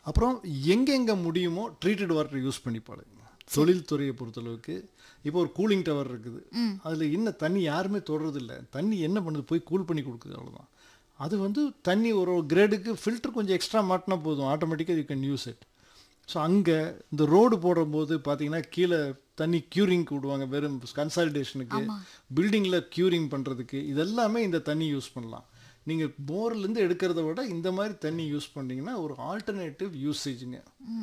அப்புறம் எங்கெங்கே முடியுமோ ட்ரீட்டட் வாட்டர் யூஸ் பண்ணி பழகுங்க தொழில்துறையை பொறுத்தளவுக்கு இப்போ ஒரு கூலிங் டவர் இருக்குது அதில் இன்னும் தண்ணி யாருமே தொடுறதில்ல தண்ணி என்ன பண்ணுது போய் கூல் பண்ணி கொடுக்குது அவ்வளோதான் அது வந்து தண்ணி ஒரு கிரேடுக்கு ஃபில்டர் கொஞ்சம் எக்ஸ்ட்ரா மாட்டினா போதும் ஆட்டோமேட்டிக்காக you can use it so அங்கே இந்த ரோடு போடும்போது பார்த்தீங்கன்னா கீழே தண்ணி க்யூரிங்க்கு விடுவாங்க வெறும் கன்சாலிடேஷனுக்கு பில்டிங்கில் க்யூரிங் பண்ணுறதுக்கு இதெல்லாமே இந்த தண்ணி யூஸ் பண்ணலாம் நீங்கள் போர்லேருந்து எடுக்கிறத விட இந்த மாதிரி தண்ணி யூஸ் பண்ணீங்கன்னா ஒரு ஆல்டர்னேட்டிவ் யூசேஜுங்க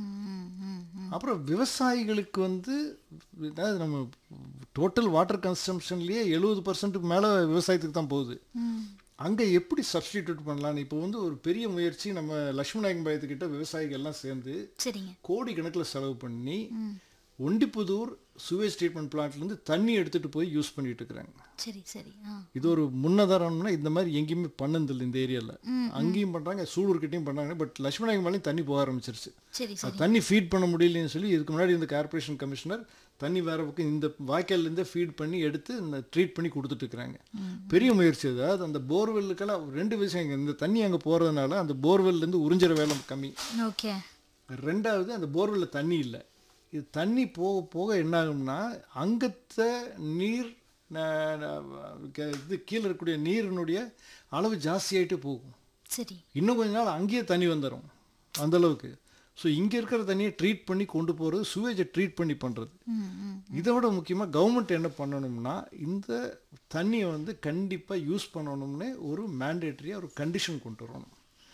அப்புறம் விவசாயிகளுக்கு வந்து அதாவது நம்ம டோட்டல் வாட்டர் கன்சம்ஷன்லேயே எழுபது பர்சன்ட்டுக்கு மேலே விவசாயத்துக்கு தான் போகுது அங்கே எப்படி சப்ஸ்டிடியூட் பண்ணலான்னு இப்போ வந்து ஒரு பெரிய முயற்சி நம்ம லட்சுமி நாயகம் பாயத்துக்கிட்ட விவசாயிகள் எல்லாம் சேர்ந்து சரிங்க கோடி கணக்கில் செலவு பண்ணி ஒண்டிப்புதூர் சுவேஜ் ட்ரீட்மெண்ட் பிளான்ட்லேருந்து தண்ணி எடுத்துகிட்டு போய் யூஸ் பண்ணிட்டு இருக்கிறாங்க சரி சரி ஆ இது ஒரு முன்னதாரணம்னா இந்த மாதிரி எங்கேயுமே பண்ணதில்லை இந்த ஏரியாவில் அங்கேயும் பண்ணுறாங்க சூலூர்கிட்டையும் பண்ணுறாங்க பட் லட்சுமி நாயகம் மேலேயும் தண்ணி போக ஆரம்பிச்சிருச்சு சரி அது சரி தண்ணி ஃபீட் பண்ண முடியலன்னு சொல்லி இதுக்கு முன்னாடி இந்த கார்ப்பரேஷன் கமிஷனர் தண்ணி வேற பக்கம் இந்த வாய்க்கால்லேருந்தே ஃபீட் பண்ணி எடுத்து இந்த ட்ரீட் பண்ணி கொடுத்துட்டு இருக்கிறாங்க பெரிய முயற்சி அது அதாவது அந்த போர்வெல்லுக்கெல்லாம் ரெண்டு விஷயம் இந்த தண்ணி அங்கே போகிறதுனால அந்த போர்வெல்லேருந்து உறிஞ்சிற வேலை கம்மி ஓகே ரெண்டாவது அந்த போர்வெல்லில் தண்ணி இல்லை இது தண்ணி போக போக என்ன ஆகும்னா அங்கத்த நீர் ந- ந- க- இது கீழே இருக்கக்கூடிய நீரினுடைய அளவு ஜாஸ்தியாயிட்டே போகும் சரி இன்னும் கொஞ்ச நாள் அங்கேயே தண்ணி வந்துடும் அந்த அளவுக்கு ஸோ இங்கே இருக்கிற தண்ணியை ட்ரீட் பண்ணி கொண்டு போகிறது சுவேஜை ட்ரீட் பண்ணி பண்ணுறது ம் ம் இதை விட முக்கியமாக கவர்மெண்ட் என்ன பண்ணணும்னா இந்த தண்ணியை வந்து கண்டிப்பாக யூஸ் பண்ணணும்னு ஒரு மேண்டேட்டரியாக ஒரு கண்டிஷன் கொண்டு வரணும்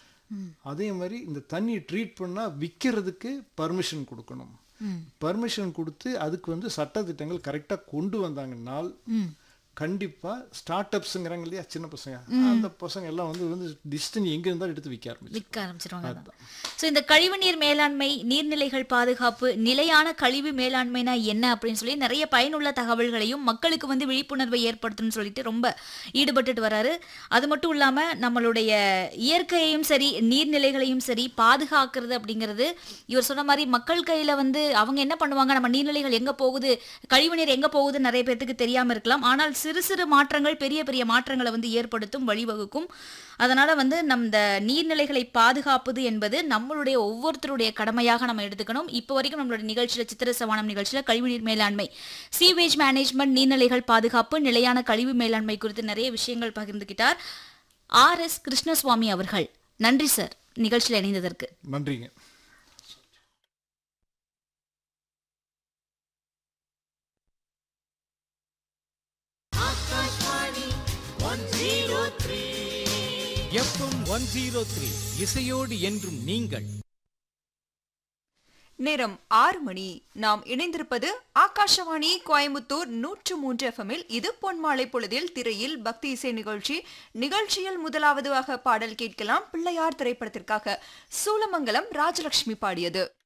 அதே மாதிரி இந்த தண்ணியை ட்ரீட் பண்ணால் விற்கிறதுக்கு பர்மிஷன் கொடுக்கணும் பர்மிஷன் கொடுத்து அதுக்கு வந்து சட்டத்திட்டங்கள் கரெக்டாக கொண்டு வந்தாங்கன்னால் கண்டிப்பாக ஸ்டார்ட் அப்ஸுங்கிறாங்க இல்லையா சின்ன பசங்க அந்த பசங்க எல்லாம் வந்து வந்து டிஸ்டன்ஸ் எங்கே இருந்தாலும் எடுத்து விற்க ஆரம்பிச்சு விற்க ஆரம்பிச்சிருவாங்க ஸோ இந்த கழிவுநீர் மேலாண்மை நீர்நிலைகள் பாதுகாப்பு நிலையான கழிவு மேலாண்மைனா என்ன அப்படின்னு சொல்லி நிறைய பயனுள்ள தகவல்களையும் மக்களுக்கு வந்து விழிப்புணர்வை ஏற்படுத்தணும்னு சொல்லிட்டு ரொம்ப ஈடுபட்டுட்டு வராரு அது மட்டும் இல்லாம நம்மளுடைய இயற்கையையும் சரி நீர்நிலைகளையும் சரி பாதுகாக்கிறது அப்படிங்கிறது இவர் சொன்ன மாதிரி மக்கள் கையில வந்து அவங்க என்ன பண்ணுவாங்க நம்ம நீர்நிலைகள் எங்க போகுது கழிவுநீர் எங்க போகுது நிறைய பேர்த்துக்கு தெரியாம இருக்கலாம் ஆனால் சிறு சிறு மாற்றங்கள் பெரிய பெரிய மாற்றங்களை வந்து ஏற்படுத்தும் வழிவகுக்கும் அதனால வந்து நம்ம இந்த நீர்நிலைகளை பாதுகாப்பது என்பது நம்மளுடைய ஒவ்வொருத்தருடைய கடமையாக நம்ம எடுத்துக்கணும் இப்போ வரைக்கும் நம்மளுடைய நிகழ்ச்சியில சித்திர சவானம் நிகழ்ச்சியில கழிவுநீர் மேலாண்மை சீவேஜ் மேனேஜ்மெண்ட் நீர்நிலைகள் பாதுகாப்பு நிலையான கழிவு மேலாண்மை குறித்து நிறைய விஷயங்கள் பகிர்ந்துகிட்டார் ஆர் எஸ் கிருஷ்ணசுவாமி அவர்கள் நன்றி சார் நிகழ்ச்சியில் இணைந்ததற்கு நன்றிங்க எஃப்எம் ஒன் ஜீரோ த்ரீ இசையோடு என்றும் நீங்கள் நேரம் ஆறு மணி நாம் இணைந்திருப்பது ஆகாஷவாணி கோயம்புத்தூர் நூற்று மூன்று எஃப்எம்மில் இது பொன்மாலை பொழுதில் திரையில் பக்தி இசை நிகழ்ச்சி நிகழ்ச்சியில் முதலாவதாக பாடல் கேட்கலாம் பிள்ளையார் திரைப்படத்திற்காக சூலமங்கலம் ராஜலட்சுமி பாடியது